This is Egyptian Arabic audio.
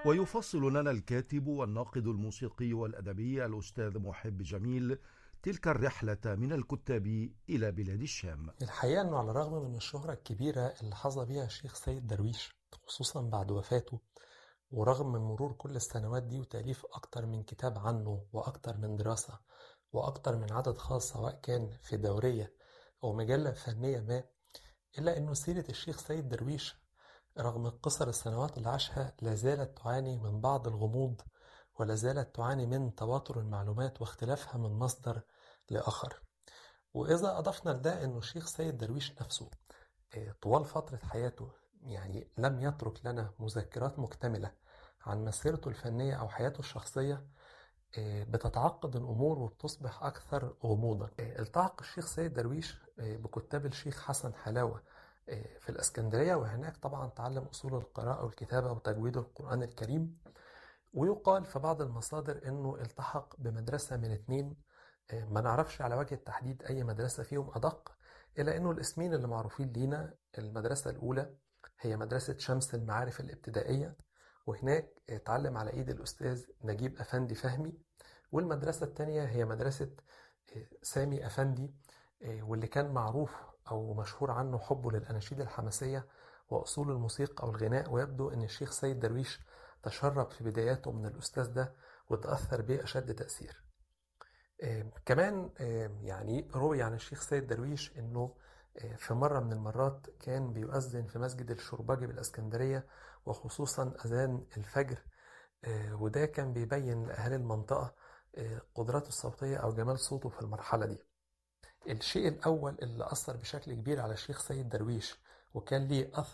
ويفصل لنا الكاتب والناقد الموسيقي والأدبي الأستاذ محب جميل تلك الرحلة من الكتاب إلى بلاد الشام الحقيقة أنه على الرغم من الشهرة الكبيرة اللي حظى بها الشيخ سيد درويش خصوصا بعد وفاته ورغم من مرور كل السنوات دي وتأليف أكتر من كتاب عنه وأكتر من دراسة وأكتر من عدد خاص سواء كان في دورية أو مجلة فنية ما إلا أنه سيرة الشيخ سيد درويش رغم قصر السنوات اللي عاشها لا زالت تعاني من بعض الغموض ولا زالت تعاني من تواتر المعلومات واختلافها من مصدر لآخر وإذا أضفنا لده أنه الشيخ سيد درويش نفسه طوال فترة حياته يعني لم يترك لنا مذكرات مكتملة عن مسيرته الفنية أو حياته الشخصية بتتعقد الأمور وبتصبح أكثر غموضا التحق الشيخ سيد درويش بكتاب الشيخ حسن حلاوة في الإسكندرية وهناك طبعا تعلم أصول القراءة والكتابة وتجويد القرآن الكريم ويقال في بعض المصادر أنه التحق بمدرسة من اتنين ما نعرفش على وجه التحديد أي مدرسة فيهم أدق إلا أنه الاسمين اللي معروفين لينا المدرسة الأولى هي مدرسة شمس المعارف الابتدائية وهناك اتعلم على ايد الاستاذ نجيب افندي فهمي والمدرسة الثانية هي مدرسة سامي افندي واللي كان معروف او مشهور عنه حبه للاناشيد الحماسية واصول الموسيقى او الغناء ويبدو ان الشيخ سيد درويش تشرب في بداياته من الاستاذ ده وتأثر به اشد تأثير كمان يعني روي عن الشيخ سيد درويش انه في مرة من المرات كان بيؤذن في مسجد الشرباجي بالإسكندرية وخصوصا أذان الفجر وده كان بيبين لأهالي المنطقة قدراته الصوتية أو جمال صوته في المرحلة دي الشيء الأول اللي أثر بشكل كبير على الشيخ سيد درويش وكان ليه أثر